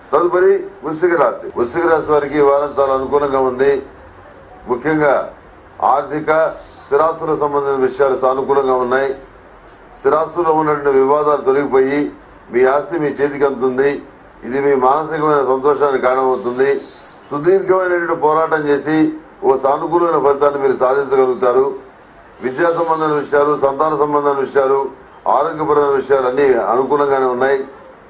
తదుపరి వృశ్చిక రాశి వృశ్చిక రాశి వారికి ఈ వారం చాలా అనుకూలంగా ఉంది ముఖ్యంగా ఆర్థిక స్థిరాస్తులకు సంబంధించిన విషయాలు సానుకూలంగా ఉన్నాయి స్థిరాస్తుల్లో ఉన్నటువంటి వివాదాలు తొలగిపోయి మీ ఆస్తి మీ చేతికి అందుతుంది ఇది మీ మానసికమైన సంతోషానికి కారణమవుతుంది సుదీర్ఘమైనటువంటి పోరాటం చేసి ఓ సానుకూలమైన ఫలితాన్ని మీరు సాధించగలుగుతారు విద్యా సంబంధమైన విషయాలు సంతాన సంబంధమైన విషయాలు ఆరోగ్యపరమైన విషయాలు అన్ని అనుకూలంగానే ఉన్నాయి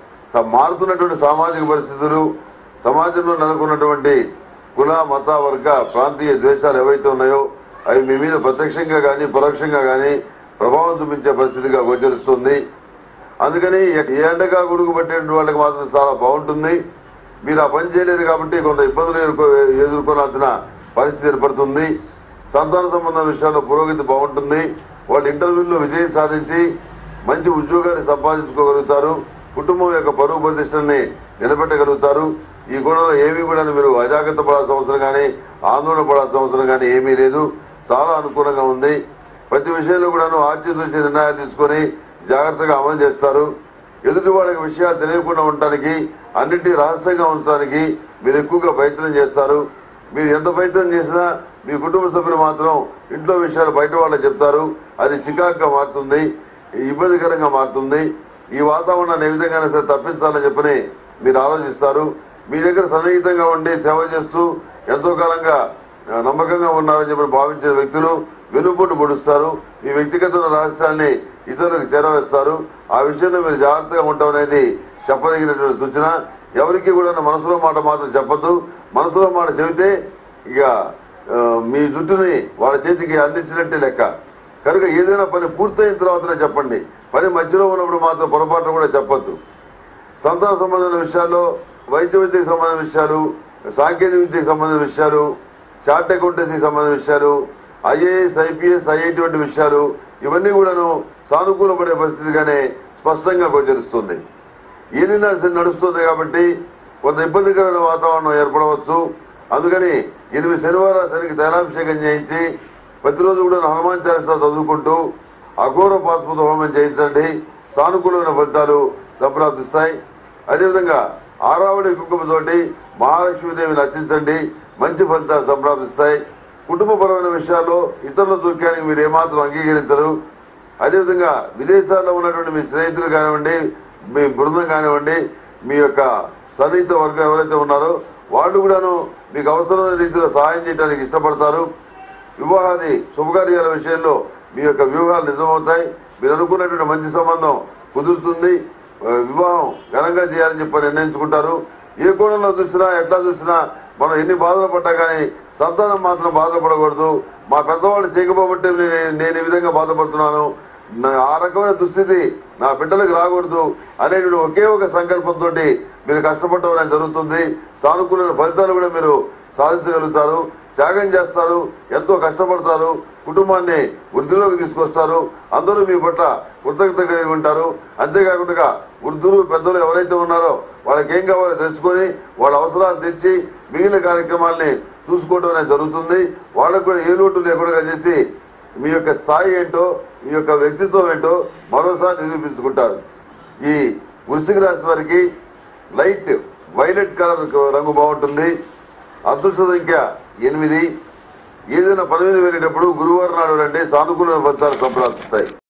స- మారుతున్నటువంటి సామాజిక పరిస్థితులు సమాజంలో నెలకొన్నటువంటి కుల మత వర్గ ప్రాంతీయ ద్వేషాలు ఏవైతే ఉన్నాయో అవి మీ మీద ప్రత్యక్షంగా కానీ పరోక్షంగా కానీ ప్రభావం చూపించే పరిస్థితిగా గోచరిస్తుంది అందుకని ఎ- ఏ ఎండగా గొడుగు పట్టేటువంటి వాళ్ళకి మాత్రం చాలా బాగుంటుంది మీరు ఆ పని చేయలేరు కాబట్టి కొంత ఇబ్బందులు ఎదుర్కో ఎదుర్కోవాల్సిన పరిస్థితి ఏర్పడుతుంది సంతాన సంబంధ విషయాల్లో పురోగతి బాగుంటుంది వాళ్ళు ఇంటర్వ్యూల్లో విజయం సాధించి మంచి ఉద్యోగాన్ని సంపాదించుకోగలుగుతారు కుటుంబం యొక్క పరువు ప్రతిష్టల్ని నిలబెట్టగలుగుతారు ఈ గొడవలో ఏమీ కూడా మీరు అజాగ్రత్త పడాల్సిన అవసరం కానీ ఆందోళన పడాల్సిన అవసరం కానీ ఏమీ లేదు చాలా అనుకూలంగా ఉంది ప్రతి విషయంలో కూడాను ఆచితూచి నిర్ణయాలు తీసుకొని జాగ్రత్తగా అమలు చేస్తారు ఎదుటి వాళ్ళకి విషయాలు తెలియకుండా ఉండటానికి అన్నింటినీ రహస్యంగా ఉంచడానికి మీరు ఎక్కువగా ప్రయత్నం చేస్తారు మీరు ఎంత ప్రయత్నం చేసినా మీ కుటుంబ సభ్యులు మాత్రం ఇంట్లో విషయాలు బయట వాళ్ళకి చెప్తారు అది చికాకుగా మారుతుంది ఇబ్బందికరంగా మారుతుంది ఈ వాతావరణాన్ని ఏ విధంగానే సరే తప్పించాలని చెప్పని మీరు ఆలోచిస్తారు మీ దగ్గర సన్నిహితంగా ఉండి సేవ చేస్తూ ఎంతో కాలంగా ఆ, నమ్మకంగా ఉన్నారని చెప్పి భావించిన వ్యక్తులు వెనుపోటు పొడుస్తారు మీ వ్యక్తిగత రహస్యాన్ని ఇతరులకు చేరవేస్తారు ఆ విషయంలో మీరు జాగ్రత్తగా ఉండటం అనేది చెప్పదగినటువంటి సూచన ఎవరికి కూడా మనసులో మాట మాత్రం చెప్పద్దు మనసులో మాట చెబితే ఇక ఆ, మీ జుట్టుని వాళ్ళ చేతికి అందించినట్టే లెక్క కనుక ఏదైనా పని పూర్తయిన తర్వాతనే చెప్పండి పని మధ్యలో ఉన్నప్పుడు మాత్రం పొరపాటు కూడా చెప్పొద్దు సంతాన సంబంధమైన విషయాల్లో వైద్య విద్యకు సంబంధించిన విషయాలు సాంకేతిక విద్యకు సంబంధించిన విషయాలు చార్ట్ అకౌంటెన్సీకి సంబంధించిన విషయాలు ఐఏఎస్ ఐపీఎస్ ఐఐటి వంటి విషయాలు ఇవన్నీ కూడాను సానుకూలపడే పరిస్థితిగానే స్పష్టంగా గోచరిస్తుంది ఏది నడిచి నడుస్తుంది కాబట్టి కొంత ఇబ్బందికరమైన వాతావరణం ఏర్పడవచ్చు అందుకని ఎనిమిది శనివారాలు శనికి తైలాభిషేకం చేయించి ప్రతిరోజు కూడా హనుమాన్ చాలీసా చదువుకుంటూ అఘోర పాశుపత హోమం చేయించండి సానుకూలమైన ఫలితాలు సంప్రాప్తిస్తాయి అదేవిధంగా ఆరావళి కుంకుమతోటి మహాలక్ష్మీదేవిని అర్చించండి మంచి ఫలితాలు సంప్రాప్తిస్తాయి కుటుంబపరమైన విషయాల్లో ఇతరుల దూక్యానికి మీరు ఏమాత్రం అంగీకరించరు అదేవిధంగా విదేశాల్లో ఉన్నటువంటి మీ స్నేహితులు కానివ్వండి మీ బృందం కానివ్వండి మీ యొక్క సన్నిహిత వర్గం ఎవరైతే ఉన్నారో వాళ్ళు కూడాను మీకు అవసరమైన రీతిలో సహాయం చేయడానికి ఇష్టపడతారు వివాహాది శుభకార్యాల విషయంలో మీ యొక్క వ్యూహాలు నిజమవుతాయి మీరు అనుకున్నటువంటి మంచి సంబంధం కుదురుతుంది ఆ, వివాహం ఘనంగా చేయాలని చెప్పి నిర్ణయించుకుంటారు ఏ కోణంలో చూసినా ఎట్లా చూసినా మనం ఎన్ని బాధలు పడ్డా కానీ సంతానం మాత్రం బాధపడకూడదు మా పెద్దవాళ్ళు చేయకపోబట్టే నేను నేను ఈ విధంగా బాధపడుతున్నాను నా- ఆ రకమైన దుస్థితి నా బిడ్డలకు రాకూడదు అనేటువంటి ఒకే ఒక సంకల్పంతో మీరు కష్టపడటం అనేది జరుగుతుంది సానుకూలమైన ఫలితాలు కూడా మీరు సాధించగలుగుతారు త్యాగం చేస్తారు ఎంతో కష్టపడతారు కుటుంబాన్ని వృద్ధిలోకి తీసుకొస్తారు అందరూ మీ పట్ల కృతజ్ఞత కలిగి ఉంటారు అంతేకాకుండా వృద్ధులు పెద్దలు ఎవరైతే ఉన్నారో వాళ్ళకి ఏం కావాలో తెలుసుకొని వాళ్ళ అవసరాలు తెచ్చి మిగిలిన కార్యక్రమాల్ని చూసుకోవడం అనేది జరుగుతుంది వాళ్ళకు కూడా ఏ లోటు లేకుండా చేసి మీ యొక్క స్థాయి ఏంటో మీ యొక్క వ్యక్తిత్వం ఏంటో మరోసారి నిరూపించుకుంటారు ఈ వృశ్చిక రాశి వారికి లైట్ వైలెట్ కలర్ రంగు బాగుంటుంది అదృష్ట సంఖ్య ఎనిమిది ఏదైనా పని మీద వెళ్ళేటప్పుడు గురువారం నాడు అంటే సానుకూల ఫలితాలు సంప్రాప్తిస్తాయి